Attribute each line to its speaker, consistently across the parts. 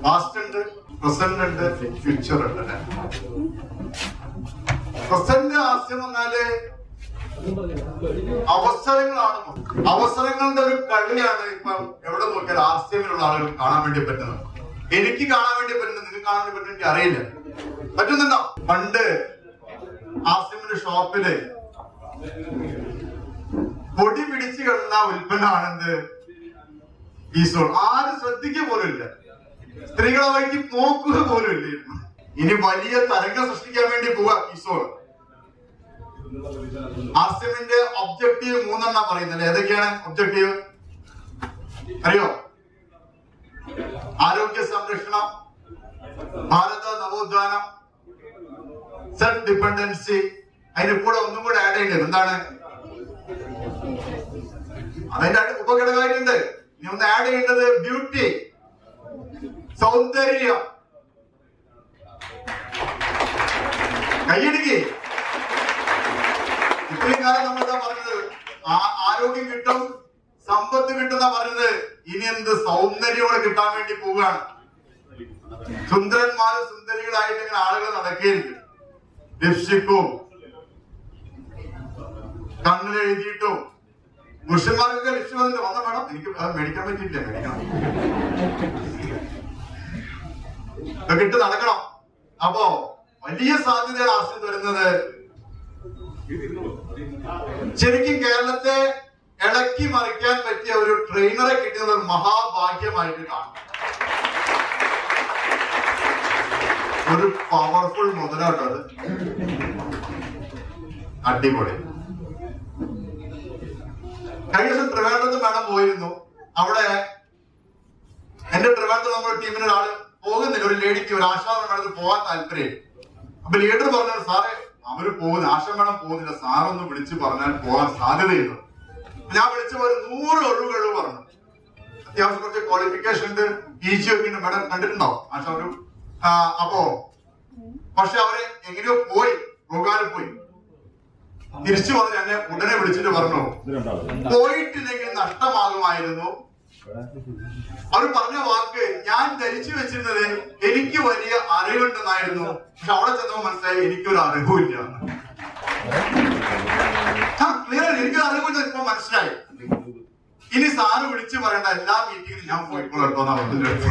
Speaker 1: Past ഉണ്ട് present ഉണ്ട് future ഉണ്ട് അല്ലെ പ്രസന്റ് ആസ്യം എന്നാല് അവസരങ്ങളാണ് മൊത്തം. അവസരങ്ങളുടെ ഒരു കളിയാണ് ഇപ്പം എവിടെ നോക്കിയാൽ ആസ്യമിലുള്ള ആളുകൾ കാണാൻ വേണ്ടി പറ്റുന്നത് എനിക്ക് കാണാൻ വേണ്ടി പറ്റുന്നത് നിങ്ങൾക്ക് കാണാൻ വേണ്ടി പറ്റുന്നത് എനിക്ക് അറിയില്ല പറ്റുന്നുണ്ടോ പണ്ട് ആസ്യമിന്റെ ഷോപ്പില് പൊടി പിടിച്ചു കിടന്ന ഉൽപ്പന്നമാണെന്ത് ഈസോൾ ആരും ശ്രദ്ധിക്കുക പോലും ഇല്ല സ്ത്രീകളെ വഴിക്ക് നോക്കുക പോലും ഇല്ലായിരുന്നു ഇനി വലിയ തരംഗം സൃഷ്ടിക്കാൻ വേണ്ടി പോവാ ഈസോൾ ആസിമിന്റെ ഒബ്ജക്റ്റീവ് മൂന്നെണ്ണം പറയുന്നത് ഏതൊക്കെയാണ് ഒബ്ജക്റ്റീവ് അറിയോ ആരോഗ്യ സംരക്ഷണം ഭാരത നവോത്ഥാനം സെൽഫ് ഡിപ്പെൻഡൻസി അതിന്റെ കൂടെ ഒന്നും കൂടെ ആഡ് ചെയ്യേണ്ടത് എന്താണ് അതിന്റെ അടി- ഉപഘടകമായിട്ടുണ്ട് ഇനി ഒന്ന് ആഡ് ചെയ്യേണ്ടത് ബ്യൂട്ടി സൗന്ദര്യം കൈയടിക്കേ ഇത്രയും കാലം നമ്മൾ എന്താ പറഞ്ഞത് ആ- ആരോഗ്യം കിട്ടും സമ്പത്ത് കിട്ടുന്ന പറഞ്ഞത് ഇനി എന്ത് സൗന്ദര്യോടെ കിട്ടാൻ വേണ്ടി പോവുകയാണ് സുന്ദരന്മാരും സുന്ദരികളായിട്ട് ഇങ്ങനെ ആളുകൾ നടക്കുകയായിരിക്കും ലിപ്സ്റ്റിക്കും കണ്ണിൽ എഴുതിയിട്ടും പുരുഷന്മാർക്കൊക്കെ ലിപ്സ്റ്റിക് വന്നിട്ട് വന്ന വേണം എനിക്ക് അത് മേടിക്കാൻ പറ്റിയില്ല മേടിക്കണം ഇതൊക്കെ ഇട്ട് നടക്കണം അപ്പോ വലിയ സാധ്യതയാണ് ആശ്രയം വരുന്നത് ശരിക്കും കേരളത്തെ ഇളക്കി മറിക്കാൻ പറ്റിയ ഒരു ട്രെയിനറെ കിട്ടിയത് ഒരു മഹാഭാഗ്യമായിട്ട് കാണും ഒരു പവർഫുൾ മുതലാട്ടോ അത് അടിപൊളി കഴിഞ്ഞ ദിവസം ട്രിവാൻഡ്രത്ത് മാഡം പോയിരുന്നു അവിടെ എന്റെ ട്രിവാൻഡ്രത്ത് നമ്മുടെ ടീമിന് ഒരാള് പോകുന്നില്ല ഒരു ലേഡിക്ക് ഒരു ആശ്വാസം മേഡത്തിന് പോകാൻ താല്പര്യം അപ്പൊ ലീഡർ പറഞ്ഞു സാറേ അവര് പോകുന്നു ആശം മേഡം പോകുന്നില്ല സാറൊന്ന് വിളിച്ചു പറഞ്ഞാൽ പോകാൻ സാധ്യതയുണ്ട് അപ്പൊ ഞാൻ വിളിച്ചു ഒരു നൂറ് ഒഴിവുകൾ പറഞ്ഞു അത്യാവശ്യം കുറച്ച് ക്വാളിഫിക്കേഷൻ ഉണ്ട് പി ജി ഒക്കെ ഉണ്ട് മേഡം കണ്ടിട്ടുണ്ടാവും ആശ ഒരു ആ, അപ്പോ പക്ഷെ അവര് എങ്ങനെയോ പോയി പോകാനും പോയി തിരിച്ചു വന്ന് എന്നെ ഉടനെ വിളിച്ചിട്ട് പറഞ്ഞു പോയിട്ടില്ലെങ്കിൽ നഷ്ടമാകുമായിരുന്നു അവർ പറഞ്ഞ വാക്ക് ഞാൻ ധരിച്ചു വെച്ചിരുന്നത് എനിക്ക് വലിയ അറിവുണ്ടെന്നായിരുന്നു പക്ഷെ അവിടെ ചെന്നപ്പോ മനസ്സിലായി എനിക്കൊരു അറിവുമില്ല ക്ലിയർ എനിക്ക് അറിവില്ല ഇപ്പൊ മനസ്സിലായി ഇനി സാറ് വിളിച്ചു പറയേണ്ട എല്ലാ മീറ്റിംഗിലും ഞാൻ പോയിക്കോളട്ടോ എന്നാ പറഞ്ഞത്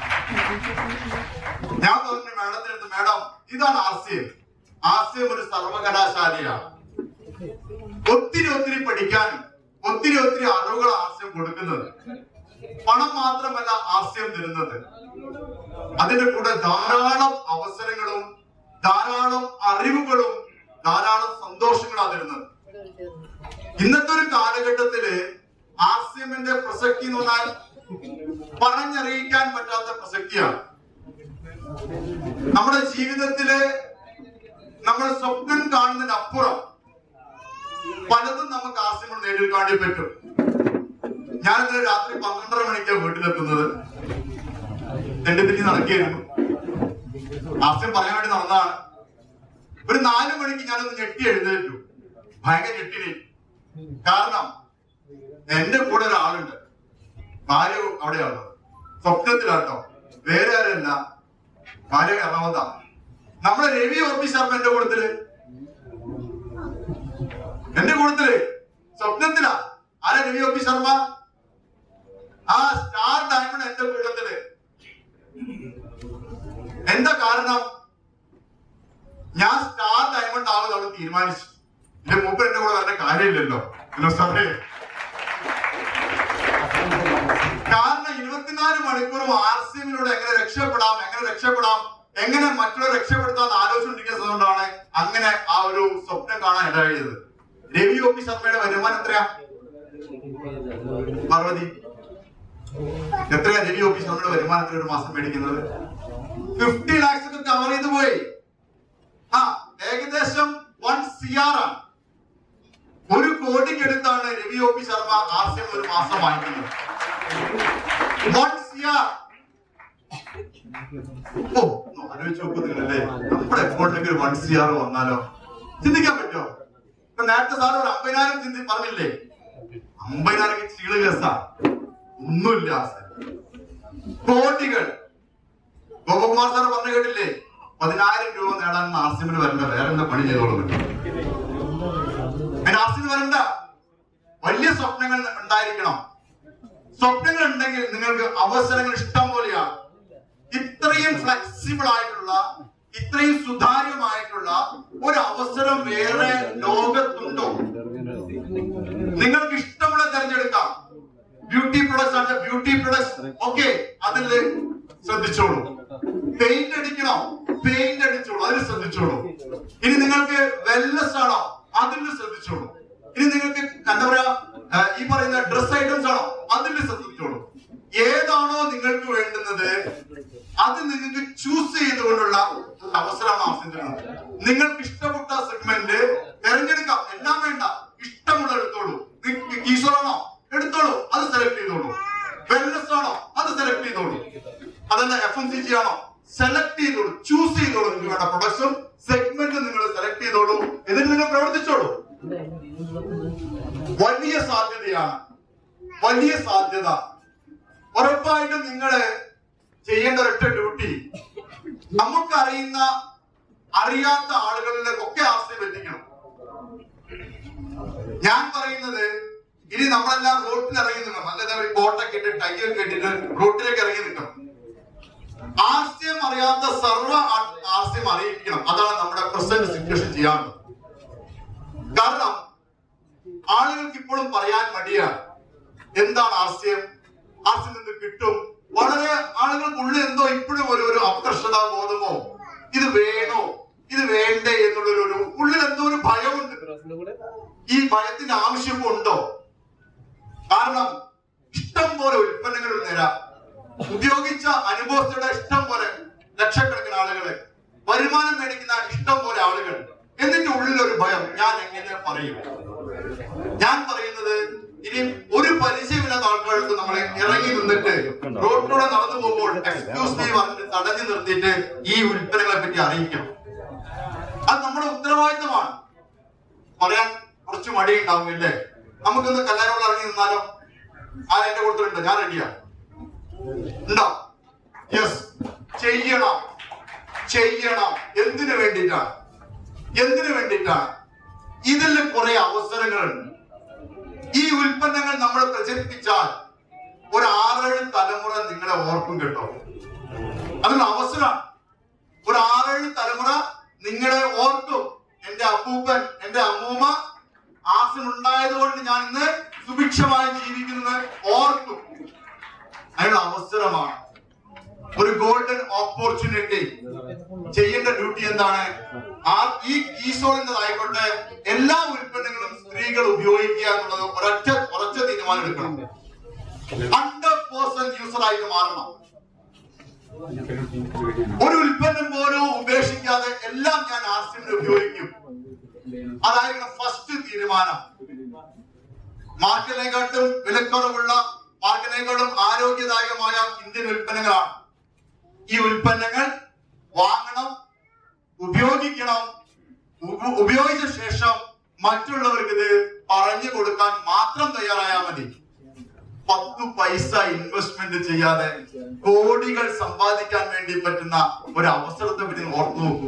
Speaker 1: ഞാൻ പറഞ്ഞു മേഡത്തിന്റെ അടുത്ത് മേഡം ഇതാണ് R C M R C M ഒരു സർവകലാശാലയാണ് ഒത്തിരി ഒത്തിരി പഠിക്കാനും ഒത്തിരി ഒത്തിരി അറിവുകൾ ആശയം കൊടുക്കുന്നത് പണം മാത്രമല്ല ആശയം തരുന്നത് അതിന്റെ കൂടെ ധാരാളം അവസരങ്ങളും ധാരാളം അറിവുകളും ധാരാളം സന്തോഷങ്ങളാണ് തരുന്നത് ഇന്നത്തെ ഒരു കാലഘട്ടത്തില് ആർസിഎമ്മിന്റെ പ്രസക്തി എന്ന് പറഞ്ഞാൽ പറഞ്ഞറിയിക്കാൻ പറ്റാത്ത പ്രസക്തിയാണ് നമ്മുടെ ജീവിതത്തില് നമ്മൾ സ്വപ്നം കാണുന്നതിനപ്പുറം പലതും നമുക്ക് ആശയങ്ങൾ നേടിയെടുക്കാൻ വേണ്ടി പറ്റും ഞാൻ ഇന്നലെ രാത്രി പന്ത്രണ്ടര മണിക്കാണ് വീട്ടിലെത്തുന്നത് എന്റെ തിരിഞ്ഞ് നടക്കുകയായിരുന്നു ആശയം പറയാൻ വേണ്ടി നടന്നതാണ് ഒരു നാലു മണിക്ക് ഞാനൊന്ന് ഞെട്ടി എഴുന്നേറ്റു ഭയങ്കര ഞെട്ടിനി കാരണം എന്റെ കൂടെ ഒരാളുണ്ട് ഭാര്യ അവിടെയാണ് സ്വപ്നത്തിലാട്ടോ വേറെ ആരല്ല ഭാര്യ എറണാകുളത്താ നമ്മുടെ രവി ഓഫീസ് ശർമ്മ എന്റെ കൂട്ടത്തില് എന്റെ കൂട്ടത്തില് സ്വപ്നത്തിലാ ആരാ രവി ഓഫീസ് ശർമ്മ ആ സ്റ്റാർ ഡയമണ്ട് എന്റെ കൂട്ടത്തില് എന്താ കാരണം ഞാൻ സ്റ്റാർ ഡയമണ്ട് ആവുന്നത് അവിടെ തീരുമാനിച്ചു എന്റെ മൂപ്പർ എന്റെ കൂടെ വരേണ്ട കാര്യമില്ലല്ലോ ഹലോ സാറേ കാരണം ഇരുപത്തിനാല് മണിക്കൂറും ആർ സി എമ്മിലൂടെ എങ്ങനെ രക്ഷപ്പെടാം എങ്ങനെ രക്ഷപ്പെടാം എങ്ങനെ മറ്റുള്ളവരെ രക്ഷപ്പെടുത്താൻ ആലോചിച്ചുകൊണ്ടിരിക്കുന്നതുകൊണ്ടാണ് അങ്ങനെ ആ ഒരു സ്വപ്നം കാണാൻ ഇടയായത് രവി ഒ പി ശർമ്മയുടെ വരുമാനം എത്രയാ പാർവതി എത്രയാ രവി ഒ പി ശർമ്മയുടെ വരുമാനത്തിൽ ഒരു മാസം മേടിക്കുന്നത് ഫിഫ്റ്റി ലാക്സ് ഒക്കെ കവർ ചെയ്ത് പോയി ആ ഏകദേശം വൺ സി ആർ ആണ് ഒരു കോടിക്കടുത്താണ് Ravi O P Sharma R C M ഒരു മാസം വാങ്ങിക്കുന്നത് വൺ സി ആർ ഓ ഒന്ന് ആലോചിച്ച് നോക്കുന്നില്ലല്ലേ നമ്മുടെ അക്കൗണ്ടിലേക്ക് ഒരു വൺ സി ആർ വന്നാലോ ചിന്തിക്കാൻ പറ്റുമോ ഇപ്പൊ നേരത്തെ സാർ ഒരു അമ്പതിനായിരം ചിന്തി പറഞ്ഞില്ലേ അമ്പതിനായിരം ചീള് കേസാ ഒന്നുമില്ല കോടികൾ ഗോപകുമാർ സാർ പറഞ്ഞു കേട്ടില്ലേ പതിനായിരം രൂപ നേടാൻ ആർസിമിന് വരണ്ട വേറെ എന്താ പണി ചെയ്തോളും പിന്നെ ആർസിമിന് വരണ്ട വലിയ സ്വപ്നങ്ങൾ ഉണ്ടായിരിക്കണം സ്വപ്നങ്ങൾ ഉണ്ടെങ്കിൽ നിങ്ങൾക്ക് അവസരങ്ങൾ ഇഷ്ടം പോലെയാണ് ഇത്രയും ഫ്ലെക്സിബിൾ ആയിട്ടുള്ള ഇത്രയും സുതാര്യമായിട്ടുള്ള ഒരു അവസരം വേറെ ലോകത്തുണ്ടോ നിങ്ങൾക്ക് ഇഷ്ടമുള്ള തിരഞ്ഞെടുക്കാം ബ്യൂട്ടി പ്രൊഡക്ട്സ് ആണ് ബ്യൂട്ടി പ്രൊഡക്ട്സ് ഓക്കെ അതിൽ ശ്രദ്ധിച്ചോളൂ പെയിന്റ് അടിക്കണോ പെയിന്റ് അടിച്ചോളൂ അതിൽ ശ്രദ്ധിച്ചോളൂ ഇനി നിങ്ങൾക്ക് വെൽനെസ് ആണോ അതിൽ ശ്രദ്ധിച്ചോളൂ ഇനി നിങ്ങൾക്ക് എന്താ പറയാ ആ, ഈ പറയുന്ന ഡ്രസ് ഐറ്റംസ് ആണോ അതിൽ ശ്രദ്ധിച്ചോളൂ ഏതാണോ നിങ്ങൾക്ക് വേണ്ടുന്നത് അത് നിങ്ങൾക്ക് ചൂസ് ചെയ്തുകൊണ്ടുള്ള ഒരു അവസരമാണ് ആവശ്യം തരുന്നത് നിങ്ങൾക്ക് ഇഷ്ടപ്പെട്ട സെഗ്മെന്റ് തിരഞ്ഞെടുക്കാം എല്ലാം വേണ്ട ഇഷ്ടമുള്ള എടുത്തോളൂ ഈശ്വറാണോ എടുത്തോളൂ അത് സെലക്ട് ചെയ്തോളൂ വെൽനെസ് ആണോ അത് സെലക്ട് ചെയ്തോളൂ അതല്ല എഫ് എം സി ജി ആണോ സെലക്ട് ചെയ്തോളൂ ചൂസ് ചെയ്തോളൂ നിങ്ങൾക്ക് വേണ്ട പ്രൊഡക്ട്സും സെഗ്മെന്റും നിങ്ങൾ സെലക്ട് ചെയ്തോളൂ ഇതിന് നിങ്ങൾ പ്രവർത്തിച്ചോളൂ വലിയ സാധ്യതയാണ് വലിയ സാധ്യത ഉറപ്പായിട്ടും നിങ്ങള് ചെയ്യേണ്ട ഒരൊറ്റ ഡ്യൂട്ടി നമുക്കറിയുന്ന അറിയാത്ത ആളുകളിലേക്കൊക്കെ ആശ്രയം എത്തിക്കണം ഞാൻ പറയുന്നത് ഇനി നമ്മളെല്ലാം റോട്ടിൽ ഇറങ്ങി നിൽക്കണം നല്ല കോട്ടൊക്കെ ഇട്ട് ടൈയൊക്കെ ഇട്ടിട്ട് റോട്ടിലേക്ക് ഇറങ്ങി നിൽക്കണം ആശയം അറിയാത്ത സർവ്വ ആ- ആശയം അറിയിക്കണം അതാണ് നമ്മുടെ പ്രസന്റ് സിറ്റുവേഷൻ ചെയ്യാറുള്ളത് കാരണം ആളുകൾക്ക് ഇപ്പോഴും പറയാൻ മടിയാണ് എന്താണ് ആശയം ആശയം നിന്ന് കിട്ടും വളരെ ആളുകൾക്കുള്ളിൽ എന്തോ ഇപ്പോഴും ഒരു ഒരു അപ്രഷതാ ബോധമോ ഇത് വേണോ ഇത് വേണ്ടേ എന്നുള്ളൊരു ഒരു ഉള്ളിൽ എന്തോ ഒരു ഭയമുണ്ട് ഈ ഭയത്തിന്റെ ആവശ്യം ഉണ്ടോ കാരണം ഇഷ്ടം പോലെ ഉൽപ്പന്നങ്ങൾ തരാം ഉപയോഗിച്ച അനുഭവസ്ഥയുടെ ഇഷ്ടം പോലെ ലക്ഷക്കണക്കിന് ആളുകള് വരുമാനം മേടിക്കുന്ന ഇഷ്ടം പോലെ ആളുകൾ എന്നിട്ട് ഉള്ളിൽ ഒരു ഭയം ഞാൻ എങ്ങനെ പറയും ഞാൻ പറയുന്നത് ഇനി ഒരു പരിചയമില്ലാത്ത ആൾക്കാർക്ക് നമ്മൾ ഇറങ്ങി നിന്നിട്ട് റോഡിലൂടെ നടന്നു പോകുമ്പോൾ എക്സ്ക്യൂസ് മീ പറഞ്ഞിട്ട് തടഞ്ഞു നിർത്തിയിട്ട് ഈ ഉൽപ്പന്നങ്ങളെ പറ്റി അറിയിക്കണം അത് നമ്മുടെ ഉത്തരവാദിത്തമാണ് പറയാൻ കുറച്ച് മടിയുണ്ടാവും ഇല്ലേ നമുക്കൊന്ന് കല്ലാരോട് ഇറങ്ങി നിന്നാലോ ആ എന്റെ കൊടുത്തിട്ടുണ്ട് ഞാൻ റെഡിയാ ഉണ്ടോ യെസ് ചെയ്യണം ചെയ്യണം എന്തിനു വേണ്ടിയിട്ടാണ് എന്തിനു വേണ്ടിയിട്ടാണ് ഇതിൽ കുറെ അവസരങ്ങളുണ്ട് ഈ ഉൽപ്പന്നങ്ങൾ നമ്മൾ പ്രചരിപ്പിച്ചാൽ ഒരു ആറേഴ് തലമുറ നിങ്ങളെ ഓർക്കും കേട്ടോ അതൊരു അവസരമാണ് ഒരു ആറേഴ് തലമുറ നിങ്ങളെ ഓർക്കും എന്റെ അപ്പൂപ്പൻ എന്റെ അമ്മൂമ്മ ആസിനുണ്ടായത് കൊണ്ട് ഞാൻ ഇന്ന് സുഭിക്ഷമായി ജീവിക്കുന്നത് ഓർക്കും അതിനുള്ള അവസരമാണ് ഒരു ഗോൾഡൻ ഓപ്പർച്യൂണിറ്റി ചെയ്യേണ്ട ഡ്യൂട്ടി എന്താണ് ആ ഈ ഈസോളിൻ്റെതായിക്കോട്ടെ എല്ലാ ഉൽപ്പന്നങ്ങളും സ്ത്രീകൾ ഉപയോഗിക്കുക എന്നുള്ളത് ഒരൊറ്റ ഉറച്ച തീരുമാനം എടുക്കണം ഹൺഡ്രഡ് പേഴ്സെന്റ് യൂസർ ആയിട്ട് മാറണം ഒരു ഉൽപ്പന്നം പോലും ഉപേക്ഷിക്കാതെ എല്ലാം ഞാൻ ആർസിമിന് ഉപയോഗിക്കും അതായിരിക്കണം ഫസ്റ്റ് തീരുമാനം മാർക്കറ്റിനെക്കാട്ടും വിലക്കുറവുള്ള മാർക്കറ്റിനെക്കാട്ടും ആരോഗ്യദായകമായ ഇന്ത്യൻ ഉൽപ്പന്നങ്ങളാണ് ഈ ഉൽപ്പന്നങ്ങൾ വാങ്ങണം ഉപയോഗിക്കണം ഉപ- ഉപയോഗിച്ച ശേഷം മറ്റുള്ളവർക്ക് ഇത് പറഞ്ഞു കൊടുക്കാൻ മാത്രം തയ്യാറായാൽ മതി പത്ത് പൈസ ഇൻവെസ്റ്റ്മെന്റ് ചെയ്യാതെ കോടികൾ സമ്പാദിക്കാൻ വേണ്ടി പറ്റുന്ന ഒരു അവസരത്തെ പറ്റി ഒന്ന് ഓർത്തു നോക്കൂ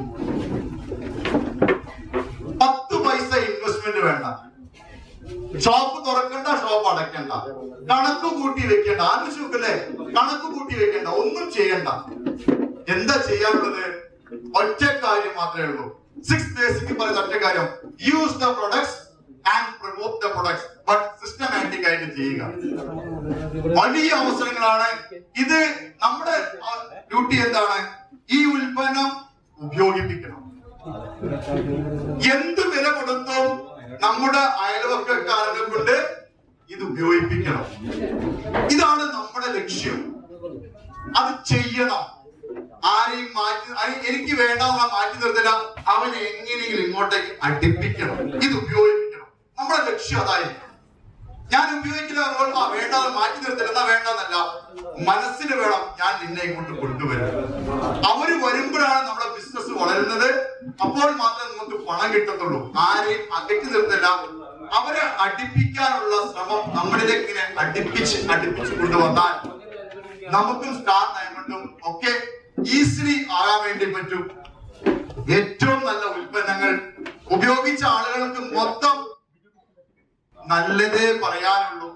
Speaker 1: പത്ത് പൈസ ഇൻവെസ്റ്റ്മെന്റ് വേണ്ട ഷോപ്പ് തുറക്കണ്ട ഷോപ്പ് അടയ്ക്കണ്ട കണക്ക് കൂട്ടി വെക്കണ്ട ആലോചിക്കല്ലേ കണക്ക് കൂട്ടി വെക്കണ്ട ഒന്നും ചെയ്യണ്ട എന്താ ചെയ്യാനുള്ളത് ഒറ്റ കാര്യം മാത്രമേ ഉള്ളൂ സിക്സ് ബേസിക് പറയുന്ന ഒറ്റ കാര്യം use the products and promote the products but systematic ആയിട്ട് ചെയ്യുക വലിയ അവസരങ്ങളാണ് ഇത് നമ്മുടെ ഡ്യൂട്ടി എന്താണ് ഈ ഉൽപ്പന്നം ഉപയോഗിപ്പിക്കണം എന്ത് വില കൊടുത്തും നമ്മുടെ അയൽവക്കക്കാരനെ കൊണ്ട് ഇത് ഉപയോഗിപ്പിക്കണം ഇതാണ് നമ്മുടെ ലക്ഷ്യം അത് ചെയ്യണം ആരെയും മാറ്റി ആരെയും എനിക്ക് വേണ്ടാന്ന് മാറ്റി നിർത്തില്ല അവനെ എങ്ങനെയെങ്കിലും ഇങ്ങോട്ടേക്ക് അടുപ്പിക്കണം ഇത് ഉപയോഗിക്കണം നമ്മുടെ ലക്ഷ്യം അതായിരിക്കും ഞാൻ ഉപയോഗിക്കില്ല അതുകൊണ്ട് ആ വേണ്ട മാറ്റി നിർത്തില്ല എന്നാ വേണ്ടെന്നല്ല മനസ്സിന് വേണം ഞാൻ നിന്നെ ഇങ്ങോട്ട് കൊണ്ടുവരും അവര് വരുമ്പോഴാണ് നമ്മുടെ ബിസിനസ് വളരുന്നത് അപ്പോൾ മാത്രമേ നമുക്ക് പണം കിട്ടത്തുള്ളൂ ആരെയും അകറ്റി നിർത്തില്ല അവരെ അടുപ്പിക്കാനുള്ള ശ്രമം നമ്മളിലേക്ക് ഇങ്ങനെ അടുപ്പിച്ച് അടുപ്പിച്ച് കൊണ്ടുവന്നാൽ നമുക്കും സ്റ്റാർ ഡയമണ്ടും ഒക്കെ ഈസിലി ആകാൻ വേണ്ടി പറ്റും ഏറ്റവും നല്ല ഉൽപ്പന്നങ്ങൾ ഉപയോഗിച്ച ആളുകൾക്ക് മൊത്തം നല്ലതേ പറയാനുള്ളൂ